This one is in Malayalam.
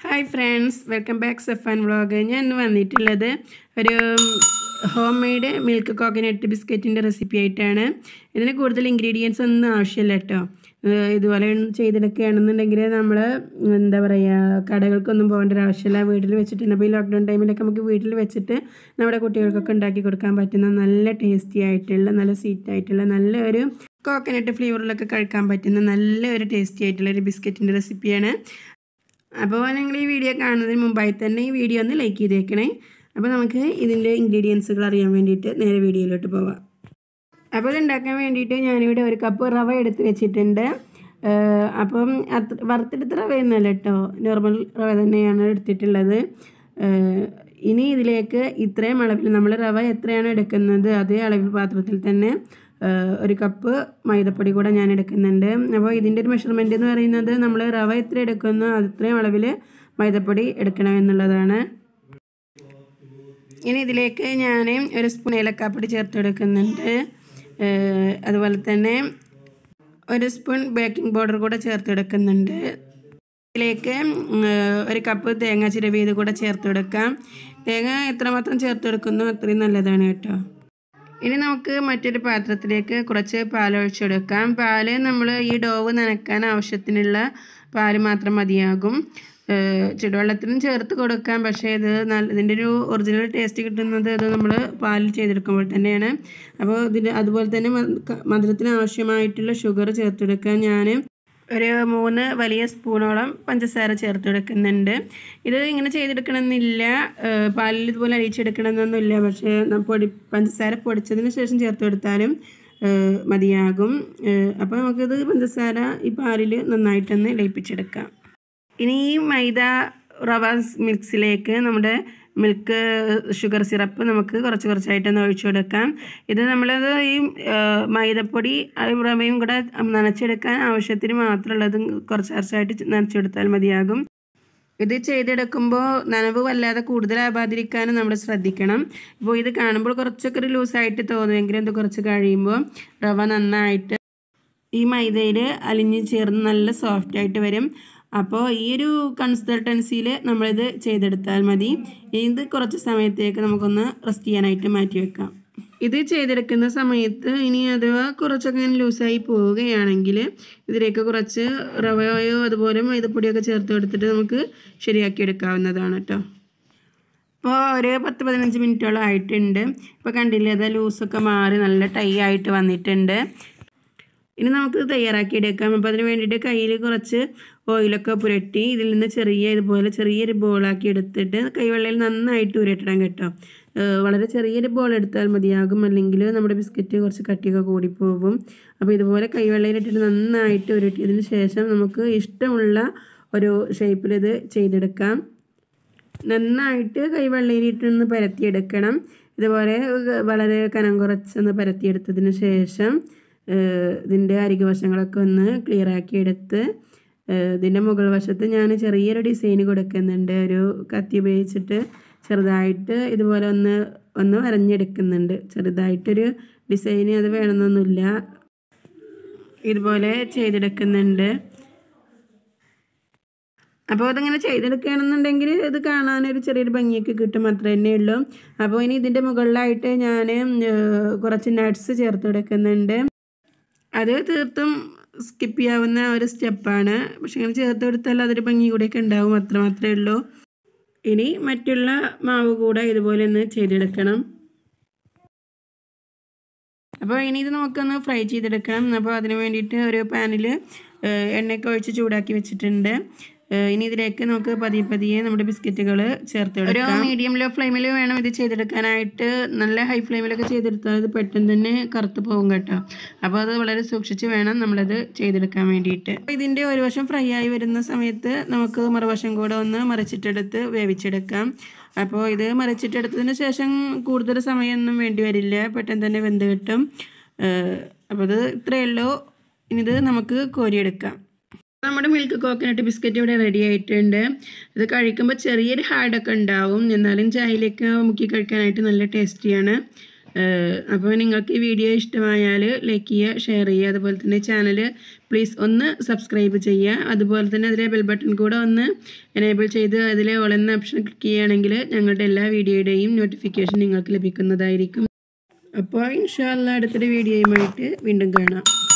hi friends welcome back Safan vlog ഞാൻ ഇന്ന് വന്നിട്ടുള്ളത് ഒരു ഹോം മെയ്ഡ് മിൽക്ക് കോക്കനട്ട് ബിസ്ക്കറ്റിൻ്റെ റെസിപ്പി ആയിട്ടാണ് ഇതിന് കൂടുതൽ ഇൻഗ്രീഡിയൻസ് ഒന്നും ആവശ്യമില്ല കേട്ടോ ഏഹ് ഇതുപോലെ ചെയ്തെടുക്കുകയാണെന്നുണ്ടെങ്കിൽ നമ്മൾ എന്താ പറയുക കടകൾക്കൊന്നും പോകേണ്ട ഒരു ആവശ്യമില്ല വീട്ടിൽ വെച്ചിട്ടുണ്ട് അപ്പോൾ ഈ ലോക്ക്ഡൗൺ ടൈമിലൊക്കെ നമുക്ക് വീട്ടിൽ വെച്ചിട്ട് നമ്മുടെ കുട്ടികൾക്കൊക്കെ ഉണ്ടാക്കി കൊടുക്കാൻ പറ്റുന്ന നല്ല ടേസ്റ്റി ആയിട്ടുള്ള നല്ല സ്വീറ്റ് ആയിട്ടുള്ള നല്ല ഒരു കോക്കനട്ട് ഫ്ലേവറിലൊക്കെ കഴിക്കാൻ പറ്റുന്ന നല്ല ഒരു ടേസ്റ്റി ആയിട്ടുള്ള ഒരു ബിസ്ക്കറ്റിൻ്റെ റെസിപ്പിയാണ് അപ്പോൾ നിങ്ങൾ ഈ വീഡിയോ കാണുന്നതിന് മുമ്പായി തന്നെ ഈ വീഡിയോ ഒന്ന് ലൈക്ക് ചെയ്തേക്കണേ അപ്പോൾ നമുക്ക് ഇതിൻ്റെ ഇൻഗ്രീഡിയൻസുകൾ അറിയാൻ വേണ്ടിയിട്ട് നേരെ വീഡിയോയിലോട്ട് പോവാം അപ്പോൾ ഇത് ഉണ്ടാക്കാൻ വേണ്ടിയിട്ട് ഞാനിവിടെ ഒരു കപ്പ് റവ എടുത്ത് വെച്ചിട്ടുണ്ട് ഏഹ് അപ്പം അത്ര വറുത്തെടുത്ത റവയൊന്നുമല്ല കേട്ടോ നോർമൽ റവ തന്നെയാണ് എടുത്തിട്ടുള്ളത് ഏഹ് ഇനി ഇതിലേക്ക് ഇത്രയും അളവിൽ നമ്മൾ റവ എത്രയാണ് എടുക്കുന്നത് അതേ അളവിൽ പാത്രത്തിൽ തന്നെ ഏഹ് ഒരു കപ്പ് മൈദപ്പൊടി കൂടെ ഞാൻ എടുക്കുന്നുണ്ട് അപ്പോൾ ഇതിൻ്റെ ഒരു മെഷർമെൻറ്റ് എന്ന് പറയുന്നത് നമ്മൾ റവ എത്ര എടുക്കുന്നു അത്രയും അളവിൽ മൈദപ്പൊടി എടുക്കണം എന്നുള്ളതാണ് ഇനി ഇതിലേക്ക് ഞാൻ ഒരു സ്പൂൺ ഏലക്കാപ്പൊടി ചേർത്ത് കൊടുക്കുന്നുണ്ട് ഏഹ് അതുപോലെ തന്നെ ഒരു സ്പൂൺ ബേക്കിംഗ് പൗഡർ കൂടെ ചേർത്ത് കൊടുക്കുന്നുണ്ട് ഇതിലേക്ക് ഉം, ഒരു കപ്പ് തേങ്ങ ചിരവിയത് കൂടെ ചേർത്ത് കൊടുക്കാം തേങ്ങ എത്രമാത്രം ചേർത്ത് കൊടുക്കുന്നോ അത്രയും നല്ലതാണ് കേട്ടോ ഇനി നമുക്ക് മറ്റൊരു പാത്രത്തിലേക്ക് കുറച്ച് പാൽ ഒഴിച്ചെടുക്കാം പാല് നമ്മൾ ഈ ഡോവ് നനക്കാൻ ആവശ്യത്തിനുള്ള പാല് മാത്രം മതിയാകും ഏഹ് ചുടുവെള്ളത്തിലും ചേർത്ത് കൊടുക്കാം പക്ഷേ ഇത് നല്ല ഇതിൻ്റെ ഒരു ഒറിജിനൽ ടേസ്റ്റ് കിട്ടുന്നത് ഇത് നമ്മൾ പാലിൽ ചെയ്തെടുക്കുമ്പോൾ തന്നെയാണ് അപ്പോൾ ഇതിന് അതുപോലെ തന്നെ മ- ക- മധുരത്തിന് ആവശ്യമായിട്ടുള്ള ഷുഗർ ചേർത്തെടുക്കാൻ ഞാൻ ഒരു മൂന്ന് വലിയ സ്പൂണോളം പഞ്ചസാര ചേർത്ത് കൊടുക്കുന്നുണ്ട് ഇത് ഇങ്ങനെ ചെയ്തെടുക്കണമെന്നില്ല ഏഹ് പാലിൽ ഇതുപോലെ അരിച്ചെടുക്കണമെന്നൊന്നുമില്ല പക്ഷേ ന- പൊടി പഞ്ചസാര പൊടിച്ചതിന് ശേഷം ചേർത്ത് കൊടുത്താലും ഏഹ് മതിയാകും ഏഹ് അപ്പോൾ നമുക്കിത് പഞ്ചസാര ഈ പാലിൽ നന്നായിട്ടൊന്ന് ലയിപ്പിച്ചെടുക്കാം ഇനി ഈ മൈദ റവ മിക്സിലേക്ക് നമ്മുടെ മിൽക്ക് ഷുഗർ സിറപ്പ് നമുക്ക് കുറച്ച് കുറച്ചായിട്ടൊന്ന് ഒഴിച്ചു കൊടുക്കാം ഇത് നമ്മളത് ഈ ആ, മൈദപ്പൊടി ആ, റവയും കൂടെ നനച്ചെടുക്കാൻ ആവശ്യത്തിന് മാത്രമുള്ളത് കുറച്ച് കുറച്ചായിട്ട് നനച്ചെടുത്താൽ മതിയാകും ഇത് ചെയ്തെടുക്കുമ്പോൾ നനവ് വല്ലാതെ കൂടുതലാവാതിരിക്കാനും നമ്മൾ ശ്രദ്ധിക്കണം ഇപ്പോൾ ഇത് കാണുമ്പോൾ കുറച്ചൊക്കെ ഒരു ലൂസായിട്ട് തോന്നുമെങ്കിലും ഇത് കുറച്ച് കഴിയുമ്പോൾ റവ നന്നായിട്ട് ഈ മൈദയിൽ അലിഞ്ഞ് ചേർന്ന് നല്ല സോഫ്റ്റ് ആയിട്ട് വരും അപ്പോൾ ഈ ഒരു കൺസൾട്ടൻസിയിൽ നമ്മളിത് ചെയ്തെടുത്താൽ മതി ഇത് കുറച്ച് സമയത്തേക്ക് നമുക്കൊന്ന് റെസ്റ്റ് ചെയ്യാനായിട്ട് മാറ്റി വെക്കാം ഇത് ചെയ്തെടുക്കുന്ന സമയത്ത് ഇനി അഥവാ കുറച്ചൊക്കെ ഇങ്ങനെ ലൂസായി പോവുകയാണെങ്കിൽ ഇതിലേക്ക് കുറച്ച് റവയോ അതുപോലെ മൈദപ്പൊടിയൊക്കെ ചേർത്ത് കൊടുത്തിട്ട് നമുക്ക് ശരിയാക്കി എടുക്കാവുന്നതാണ് കേട്ടോ ഇപ്പോൾ ഒരു പത്ത് പതിനഞ്ച് മിനിറ്റോളം ആയിട്ടുണ്ട് ഇപ്പോൾ കണ്ടില്ലേ അത് ലൂസൊക്കെ മാറി നല്ല ടൈ ആയിട്ട് വന്നിട്ടുണ്ട് ഇനി നമുക്ക് തയ്യാറാക്കി എടുക്കാം അപ്പോൾ അതിന് വേണ്ടിയിട്ട് കയ്യിൽ കുറച്ച് ഓയിലൊക്കെ പുരട്ടി ഇതിൽ നിന്ന് ചെറിയ ഇതുപോലെ ചെറിയൊരു ബോളാക്കി എടുത്തിട്ട് കൈവെള്ളയിൽ നന്നായിട്ട് ഉരുട്ടണം കേട്ടോ ഏഹ് വളരെ ചെറിയൊരു ബോൾ എടുത്താൽ മതിയാകും അല്ലെങ്കിൽ നമ്മുടെ ബിസ്ക്കറ്റ് കുറച്ച് കട്ടിയൊക്കെ കൂടിപ്പോകും അപ്പോൾ ഇതുപോലെ കൈവെള്ളയിലിട്ടിട്ട് നന്നായിട്ട് ഉരുട്ടിയതിന് ശേഷം നമുക്ക് ഇഷ്ടമുള്ള ഒരു ഷേപ്പിൽ ഇത് ചെയ്തെടുക്കാം നന്നായിട്ട് കൈവെള്ളയിലിട്ടൊന്ന് പരത്തിയെടുക്കണം ഇതുപോലെ വളരെ കനം കുറച്ചൊന്ന് പരത്തിയെടുത്തതിന് ശേഷം ഏഹ് ഇതിൻ്റെ അരികുവശങ്ങളൊക്കെ ഒന്ന് ക്ലിയർ ആക്കി എടുത്ത് ഏഹ് ഇതിൻ്റെ മുകൾ വശത്ത് ഞാൻ ചെറിയൊരു ഡിസൈൻ കൊടുക്കുന്നുണ്ട് ഒരു കത്തി ഉപയോഗിച്ചിട്ട് ചെറുതായിട്ട് ഇതുപോലെ ഒന്ന് ഒന്ന് വരഞ്ഞെടുക്കുന്നുണ്ട് ചെറുതായിട്ടൊരു ഡിസൈന് അത് വേണമെന്നൊന്നുമില്ല ഇതുപോലെ ചെയ്തെടുക്കുന്നുണ്ട് അപ്പോൾ അതിങ്ങനെ ചെയ്തെടുക്കുകയാണെന്നുണ്ടെങ്കിൽ ഇത് കാണാനൊരു ചെറിയൊരു ഭംഗിയൊക്കെ കിട്ടും അത്ര തന്നെ ഉള്ളൂ അപ്പോൾ ഇനി ഇതിൻ്റെ മുകളിലായിട്ട് ഞാൻ കുറച്ച് നട്ട്സ് ചേർത്ത് കൊടുക്കുന്നുണ്ട് അത് തീർത്തും സ്കിപ്പ് ചെയ്യാവുന്ന ഒരു സ്റ്റെപ്പാണ് പക്ഷെ ഇങ്ങനെ ചേർത്ത് കൊടുത്താൽ അതൊരു ഭംഗി കൂടെയൊക്കെ ഉണ്ടാവും അത്ര മാത്രമേ ഉള്ളൂ ഇനി മറ്റുള്ള മാവ് കൂടെ ഇതുപോലെ ഒന്ന് ചെയ്തെടുക്കണം അപ്പോൾ ഇനി ഇത് നമുക്കൊന്ന് ഫ്രൈ ചെയ്തെടുക്കണം അപ്പോൾ അതിന് വേണ്ടിയിട്ട് ഒരു പാനിൽ എണ്ണയൊക്കെ ഒഴിച്ച് ചൂടാക്കി വെച്ചിട്ടുണ്ട് ഏഹ് ഇനി ഇതിലേക്ക് നമുക്ക് പതിയെ പതിയെ നമ്മുടെ ബിസ്ക്കറ്റുകൾ ചേർത്ത് ഒരു മീഡിയം ലോ ഫ്ലെയിമിൽ വേണം ഇത് ചെയ്തെടുക്കാനായിട്ട് നല്ല ഹൈ ഫ്ലെയിമിലൊക്കെ ചെയ്തെടുത്താൽ ഇത് പെട്ടെന്ന് തന്നെ കറുത്ത് പോകും കേട്ടോ അപ്പോൾ അത് വളരെ സൂക്ഷിച്ച് വേണം നമ്മളത് ചെയ്തെടുക്കാൻ വേണ്ടിയിട്ട് ഇതിൻ്റെ ഒരു വശം ഫ്രൈ ആയി വരുന്ന സമയത്ത് നമുക്ക് മറുവശം കൂടെ ഒന്ന് മറിച്ചിട്ടെടുത്ത് വേവിച്ചെടുക്കാം അപ്പോൾ ഇത് മറിച്ചിട്ടെടുത്തതിന് ശേഷം കൂടുതൽ സമയമൊന്നും വേണ്ടി വരില്ല പെട്ടെന്ന് തന്നെ വെന്ത് കിട്ടും ഏഹ് അപ്പോൾ ഇത് ഇത്രയേ ഉള്ളൂ ഇനി ഇത് നമുക്ക് കോരിയെടുക്കാം നമ്മുടെ മിൽക്ക് കോക്കനട്ട് ബിസ്ക്കറ്റ് ഇവിടെ റെഡി ആയിട്ടുണ്ട് ഇത് കഴിക്കുമ്പോൾ ചെറിയൊരു ഹാർഡൊക്കെ ഉണ്ടാവും എന്നാലും ചായയിലേക്ക് മുക്കി കഴിക്കാനായിട്ട് നല്ല ടേസ്റ്റിയാണ് അപ്പോൾ നിങ്ങൾക്ക് ഈ വീഡിയോ ഇഷ്ടമായാൽ ലൈക്ക് ചെയ്യുക ഷെയർ ചെയ്യുക അതുപോലെ തന്നെ ചാനൽ പ്ലീസ് ഒന്ന് സബ്സ്ക്രൈബ് ചെയ്യുക അതുപോലെ തന്നെ അതിലെ ബെൽ ബട്ടൺ കൂടെ ഒന്ന് എനേബിൾ ചെയ്ത് അതിലെ ഓൾ എന്ന ഓപ്ഷൻ ക്ലിക്ക് ചെയ്യുകയാണെങ്കിൽ ഞങ്ങളുടെ എല്ലാ വീഡിയോയുടെയും നോട്ടിഫിക്കേഷൻ നിങ്ങൾക്ക് ലഭിക്കുന്നതായിരിക്കും അപ്പോൾ ഇൻഷാല്ല അടുത്തൊരു വീഡിയോയുമായിട്ട് വീണ്ടും കാണാം